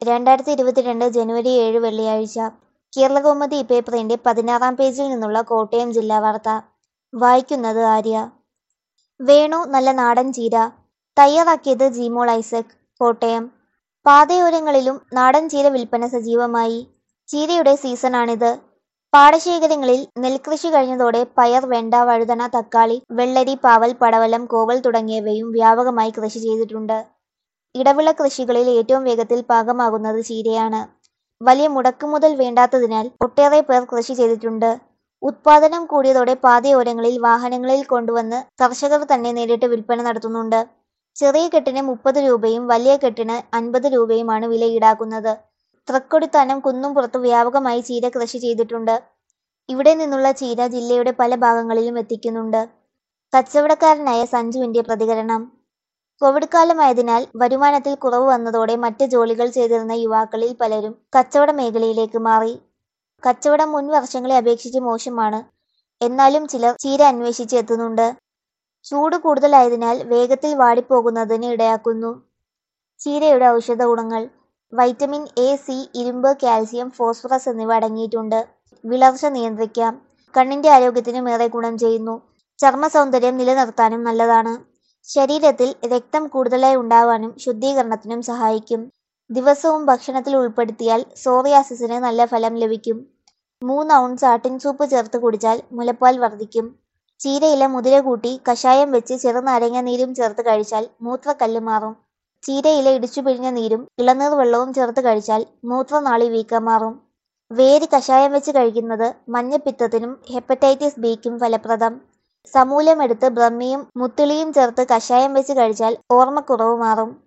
രണ്ടായിരത്തി ഇരുപത്തിരണ്ട് ജനുവരി ഏഴ് വെള്ളിയാഴ്ച കേരളകൗമുദി പേപ്പറിന്റെ പതിനാറാം പേജിൽ നിന്നുള്ള കോട്ടയം ജില്ലാ വാർത്ത വായിക്കുന്നത് ആര്യ വേണു നല്ല നാടൻ ചീര തയ്യാറാക്കിയത് ജിമോൾ ഐസക് കോട്ടയം പാതയോരങ്ങളിലും നാടൻ ചീര വിൽപ്പന സജീവമായി ചീരയുടെ സീസണാണിത് പാടശേഖരങ്ങളിൽ നെൽകൃഷി കഴിഞ്ഞതോടെ പയർ വെണ്ട വഴുതന തക്കാളി വെള്ളരി പാവൽ പടവലം കോവൽ തുടങ്ങിയവയും വ്യാപകമായി കൃഷി ചെയ്തിട്ടുണ്ട് ഇടവിള കൃഷികളിൽ ഏറ്റവും വേഗത്തിൽ പാകമാകുന്നത് ചീരയാണ് വലിയ മുടക്കുമുതൽ വേണ്ടാത്തതിനാൽ ഒട്ടേറെ പേർ കൃഷി ചെയ്തിട്ടുണ്ട് ഉത്പാദനം കൂടിയതോടെ പാതയോരങ്ങളിൽ വാഹനങ്ങളിൽ കൊണ്ടുവന്ന് കർഷകർ തന്നെ നേരിട്ട് വിൽപ്പന നടത്തുന്നുണ്ട് ചെറിയ കെട്ടിന് മുപ്പത് രൂപയും വലിയ കെട്ടിന് അൻപത് രൂപയുമാണ് വില ഈടാക്കുന്നത് തൃക്കൊടിത്താനം കുന്നുംപുറത്ത് വ്യാപകമായി ചീര കൃഷി ചെയ്തിട്ടുണ്ട് ഇവിടെ നിന്നുള്ള ചീര ജില്ലയുടെ പല ഭാഗങ്ങളിലും എത്തിക്കുന്നുണ്ട് കച്ചവടക്കാരനായ സഞ്ജുവിന്റെ പ്രതികരണം കോവിഡ് കാലമായതിനാൽ വരുമാനത്തിൽ കുറവ് വന്നതോടെ മറ്റ് ജോലികൾ ചെയ്തിരുന്ന യുവാക്കളിൽ പലരും കച്ചവട മേഖലയിലേക്ക് മാറി കച്ചവടം മുൻ വർഷങ്ങളെ അപേക്ഷിച്ച് മോശമാണ് എന്നാലും ചിലർ ചീര അന്വേഷിച്ച് എത്തുന്നുണ്ട് ചൂട് കൂടുതലായതിനാൽ വേഗത്തിൽ വാടിപ്പോകുന്നതിന് ഇടയാക്കുന്നു ചീരയുടെ ഔഷധ ഗുണങ്ങൾ വൈറ്റമിൻ എ സി ഇരുമ്പ് കാൽസ്യം ഫോസ്ഫറസ് എന്നിവ അടങ്ങിയിട്ടുണ്ട് വിളർച്ച നിയന്ത്രിക്കാം കണ്ണിന്റെ ആരോഗ്യത്തിനും ഏറെ ഗുണം ചെയ്യുന്നു ചർമ്മ സൗന്ദര്യം നിലനിർത്താനും നല്ലതാണ് ശരീരത്തിൽ രക്തം കൂടുതലായി ഉണ്ടാവാനും ശുദ്ധീകരണത്തിനും സഹായിക്കും ദിവസവും ഭക്ഷണത്തിൽ ഉൾപ്പെടുത്തിയാൽ സോറിയാസിസിന് നല്ല ഫലം ലഭിക്കും മൂന്ന് ഔൺസ് ആട്ടിൻ സൂപ്പ് ചേർത്ത് കുടിച്ചാൽ മുലപ്പാൽ വർദ്ധിക്കും ചീരയില മുതിര കൂട്ടി കഷായം വെച്ച് ചെറുനാരങ്ങ നീരും ചേർത്ത് കഴിച്ചാൽ മൂത്രക്കല്ല് മാറും ചീരയില ഇടിച്ചു പിഴിഞ്ഞ നീരും ഇളനീർ വെള്ളവും ചേർത്ത് കഴിച്ചാൽ മൂത്രനാളി വീക്കം മാറും വേര് കഷായം വെച്ച് കഴിക്കുന്നത് മഞ്ഞപ്പിത്തത്തിനും ഹെപ്പറ്റൈറ്റിസ് ബിക്കും ഫലപ്രദം സമൂലമെടുത്ത് ബ്രഹ്മിയും മുത്തിളിയും ചേർത്ത് കഷായം വെച്ച് കഴിച്ചാൽ ഓർമ്മക്കുറവ് മാറും